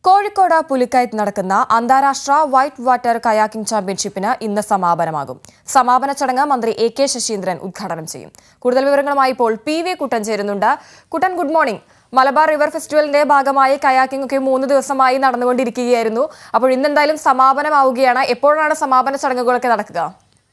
കോഴിക്കോട് പുലിക്കയത്ത് നടക്കുന്ന അന്താരാഷ്ട്ര white water kayaking ചാമ്പ്യൻഷിപ്പിന് ഇന്ന് സമാപനമാകും സമാപന ചടങ്ങ് മന്ത്രി എ കെ ശശീന്ദ്രൻ ഉദ്ഘാടനം ചെയ്യും കൂടുതൽ വിവരങ്ങളുമായി ഇപ്പോൾ പി വി കുട്ടൻ ചേരുന്നുണ്ട് Kuttan good morning Malabar river ഫെസ്റ്റിവലിന്റെ ഭാഗമായി കയാക്കിംഗ് ഒക്കെ മൂന്ന് ദിവസമായി നടന്നുകൊണ്ടിരിക്കുകയായിരുന്നു അപ്പോൾ ഇന്ന് എന്തായാലും സമാപനമാവുകയാണ് എപ്പോഴാണ് സമാപന ചടങ്ങുകളൊക്കെ നടക്കുക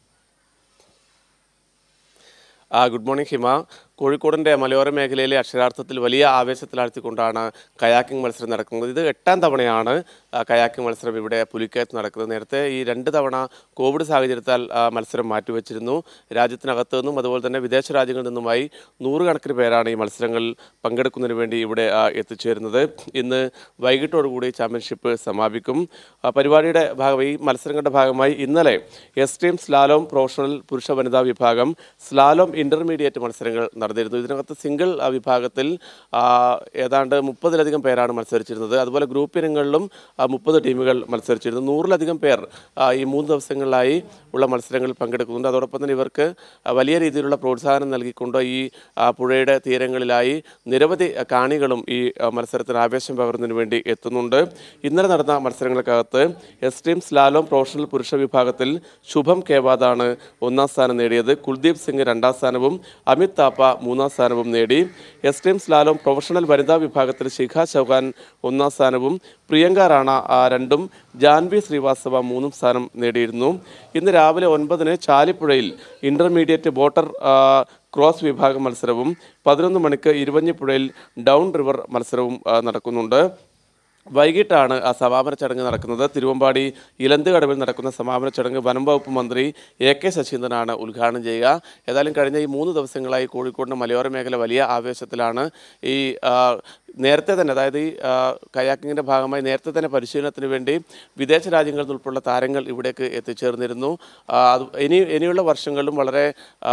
ആ, ഗുഡ് മോർണിംഗ് ഹിമ കോഴിക്കോടിൻ്റെ മലയോര മേഖലയിലെ അക്ഷരാർത്ഥത്തിൽ വലിയ ആവേശത്തിലാഴ്ത്തിക്കൊണ്ടാണ് കയാക്കിംഗ് മത്സരം നടക്കുന്നത് ഇത് എട്ടാം തവണയാണ് ആ, കയാക്കിംഗ് മത്സരം ഇവിടെ പുലിക്കയത്ത് നടക്കുന്നത് നേരത്തെ ഈ രണ്ട് തവണ കോവിഡ് സാഹചര്യത്താൽ ആ, മത്സരം മാറ്റിവെച്ചിരുന്നു രാജ്യത്തിനകത്തു നിന്നും അതുപോലെ തന്നെ വിദേശ രാജ്യങ്ങളിൽ നിന്നുമായി നൂറുകണക്കിന് പേരാണ് ഈ മത്സരങ്ങളിൽ പങ്കെടുക്കുന്നതിന് വേണ്ടി ഇവിടെ ആ, എത്തിച്ചേരുന്നത് ഇന്ന് വൈകിട്ടോടുകൂടി ചാമ്പ്യൻഷിപ്പ് സമാപിക്കും ആ, പരിപാടിയുടെ ഭാഗമായി ഈ മത്സരങ്ങളുടെ ഭാഗമായി ഇന്നലെ എക്സ്ട്രീം സ്ലാലോം പ്രൊഫഷണൽ പുരുഷ വനിതാ വിഭാഗം സ്ലാലോം ഇന്റർമീഡിയറ്റ് മത്സരങ്ങൾ നടന്നിരുന്നു ഇതിനകത്ത് സിംഗിൾ ആ, വിഭാഗത്തിൽ ആ, ഏതാണ്ട് മുപ്പതിലധികം പേരാണ് മത്സരിച്ചിരുന്നത് അതുപോലെ ഗ്രൂപ്പ് ഇനങ്ങളിലും മുപ്പത് ടീമുകൾ മത്സരിച്ചിരുന്നു നൂറിലധികം പേർ ആ, ഈ മൂന്ന് ദിവസങ്ങളിലായി ഉള്ള മത്സരങ്ങളിൽ പങ്കെടുക്കുന്നുണ്ട് അതോടൊപ്പം തന്നെ ഇവർക്ക് ആ, വലിയ രീതിയിലുള്ള പ്രോത്സാഹനം നൽകിക്കൊണ്ട് ഈ ആ, പുഴയുടെ തീരങ്ങളിലായി നിരവധി ആ, കാണികളും ഈ ആ, മത്സരത്തിന് ആവേശം പകരുന്നതിന് വേണ്ടി എത്തുന്നുണ്ട് ഇന്നലെ നടന്ന മത്സരങ്ങൾക്കകത്ത് എക്സ്ട്രീം സ്ലാലോം പ്രൊഫഷണൽ പുരുഷ വിഭാഗത്തിൽ ശുഭം കേവാദാണ് ഒന്നാം സ്ഥാനം നേടിയത് കുൽദീപ് സിംഗ് രണ്ടാം സ്ഥാനവും അമിത് താപ്പ മൂന്നാം സ്ഥാനവും നേടി എക്സ്ട്രീം സ്ലാലോം പ്രൊഫഷണൽ വനിതാ വിഭാഗത്തിൽ ശിഖ ചൗഹാൻ ഒന്നാം സ്ഥാനവും പ്രിയങ്ക റാണ ആ, രണ്ടും ജാൻവി ശ്രീവാസ്തവ മൂന്നും സ്ഥാനം നേടിയിരുന്നു ഇന്ന് രാവിലെ ഒൻപതിന് ചാലിപ്പുഴയിൽ ഇന്റർമീഡിയറ്റ് വോട്ടർ ആ, ക്രോസ് വിഭാഗം മത്സരവും പതിനൊന്ന് മണിക്ക് ഇരുവഞ്ഞിപ്പുഴയിൽ ഡൗൺ റിവർ മത്സരവും ആ, നടക്കുന്നുണ്ട് വൈകിട്ടാണ് ആ സമാപന ചടങ്ങ് നടക്കുന്നത് തിരുവമ്പാടി ഇലന്തുകടവിൽ നടക്കുന്ന സമാപന ചടങ്ങ് വനം വകുപ്പ് മന്ത്രി എ കെ ശശീന്ദ്രനാണ് ഉദ്ഘാടനം ചെയ്യുക ഏതായാലും കഴിഞ്ഞ ഈ മൂന്ന് ദിവസങ്ങളായി കോഴിക്കോടിൻ്റെ മലയോര മേഖല വലിയ ആവേശത്തിലാണ് ഈ ആ, നേരത്തെ തന്നെ അതായത് ഈ ആ, കയാക്കിങ്ങിൻ്റെ ഭാഗമായി നേരത്തെ തന്നെ പരിശീലനത്തിന് വേണ്ടി വിദേശ രാജ്യങ്ങളിൽ നിന്നുൾപ്പെടെയുള്ള താരങ്ങൾ ഇവിടേക്ക് എത്തിച്ചേർന്നിരുന്നു ആ, അത് ഇനി ഇനിയുള്ള വർഷങ്ങളിലും വളരെ ആ,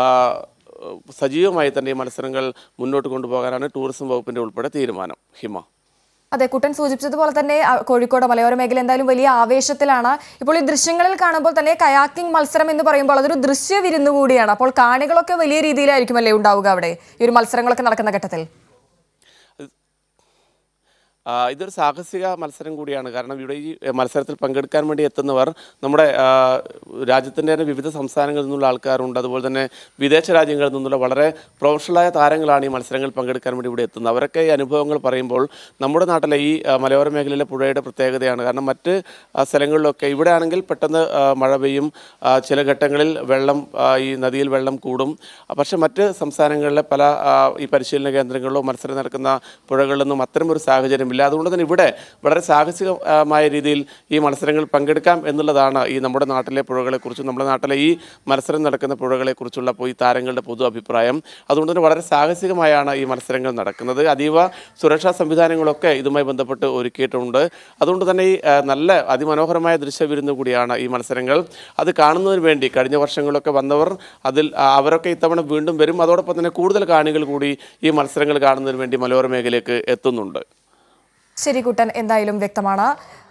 സജീവമായി തന്നെ ഈ മത്സരങ്ങൾ മുന്നോട്ട് കൊണ്ടുപോകാനാണ് ടൂറിസം വകുപ്പിൻ്റെ ഉൾപ്പെടെ തീരുമാനം ഹിമ അതെ കുട്ടൻ സൂചിപ്പിച്ചതുപോലെ തന്നെ ആ, കോഴിക്കോട് മലയോര മേഖല എന്തായാലും വലിയ ആവേശത്തിലാണ് ഇപ്പോൾ ഈ ദൃശ്യങ്ങളിൽ കാണുമ്പോൾ തന്നെ കയാക്കിംഗ് മത്സരം എന്ന് പറയുമ്പോൾ അതൊരു ദൃശ്യ വിരുന്ന് കൂടിയാണ് അപ്പോൾ കാണികളൊക്കെ വലിയ രീതിയിലായിരിക്കും അല്ലേ ഉണ്ടാവുക അവിടെ ഈ ഒരു മത്സരങ്ങളൊക്കെ നടക്കുന്ന ഘട്ടത്തിൽ ആ, ഇതൊരു സാഹസിക മത്സരം കൂടിയാണ് കാരണം ഇവിടെ ഈ മത്സരത്തിൽ പങ്കെടുക്കാൻ വേണ്ടി എത്തുന്നവർ നമ്മുടെ ആ, രാജ്യത്തിൻ്റെ തന്നെ വിവിധ സംസ്ഥാനങ്ങളിൽ നിന്നുള്ള ആൾക്കാരുണ്ട് അതുപോലെ തന്നെ വിദേശ രാജ്യങ്ങളിൽ നിന്നുള്ള വളരെ പ്രൊഫഷണലായ താരങ്ങളാണ് ഈ മത്സരങ്ങളിൽ പങ്കെടുക്കാൻ വേണ്ടി ഇവിടെ എത്തുന്നത് അവരൊക്കെ ഈ അനുഭവങ്ങൾ പറയുമ്പോൾ നമ്മുടെ നാട്ടിലെ ഈ ആ, മലയോര മേഖലയിലെ പുഴയുടെ പ്രത്യേകതയാണ് കാരണം മറ്റ് ആ, സ്ഥലങ്ങളിലൊക്കെ ഇവിടെ ആണെങ്കിൽ പെട്ടെന്ന് ആ, മഴ പെയ്യും ആ, ചില ഘട്ടങ്ങളിൽ വെള്ളം ആ, ഈ നദിയിൽ വെള്ളം കൂടും ആ, പക്ഷേ മറ്റ് സംസ്ഥാനങ്ങളിലെ പല ആ, ഈ പരിശീലന കേന്ദ്രങ്ങളിലോ മത്സരം നടക്കുന്ന പുഴകളിലൊന്നും അത്തരം ഒരു സാഹചര്യമില്ല അതുകൊണ്ട് തന്നെ ഇവിടെ വളരെ സാഹസികമായ രീതിയിൽ ഈ മത്സരങ്ങളിൽ പങ്കെടുക്കാം എന്നുള്ളതാണ് ഈ നമ്മുടെ നാട്ടിലെ പുഴകളെക്കുറിച്ചും നമ്മുടെ നാട്ടിലെ ഈ മത്സരം നടക്കുന്ന പുഴകളെക്കുറിച്ചുള്ള ഇപ്പോൾ ഈ താരങ്ങളുടെ പൊതു അഭിപ്രായം അതുകൊണ്ട് തന്നെ വളരെ സാഹസികമായാണ് ഈ മത്സരങ്ങൾ നടക്കുന്നത് അതീവ സുരക്ഷാ സംവിധാനങ്ങളൊക്കെ ഇതുമായി ബന്ധപ്പെട്ട് ഒരുക്കിയിട്ടുണ്ട് അതുകൊണ്ട് തന്നെ ഈ ആ, നല്ല അതിമനോഹരമായ ദൃശ്യവിരുന്ന് കൂടിയാണ് ഈ മത്സരങ്ങൾ അത് കാണുന്നതിന് വേണ്ടി കഴിഞ്ഞ വർഷങ്ങളിലൊക്കെ വന്നവർ അതിൽ ആ, അവരൊക്കെ ഇത്തവണ വീണ്ടും വരും അതോടൊപ്പം തന്നെ കൂടുതൽ കാണികൾ കൂടി ഈ മത്സരങ്ങൾ കാണുന്നതിന് വേണ്ടി മലയോര മേഖലയിലേക്ക് എത്തുന്നുണ്ട് ശരി കുട്ടൻ എന്തായാലും വ്യക്തമാണ്